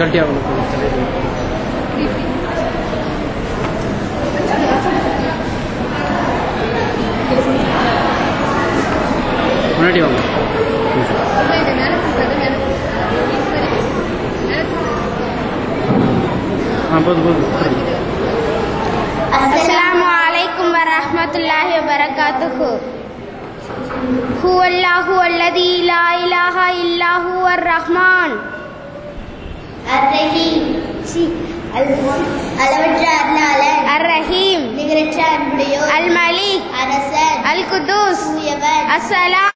கட்டி ஆகணும் முன்னாடி வாங்க ஆ போதும் போதும் السلام عليكم ورحمة الله وبركاته هو الله الذي لا إله إلا هو الرحمن الرحيم அளவற்ற அருளாளன் الرحيم நிகரற்ற அன்புடையோர் الملك அரசன் القدوس தூயவன் السلام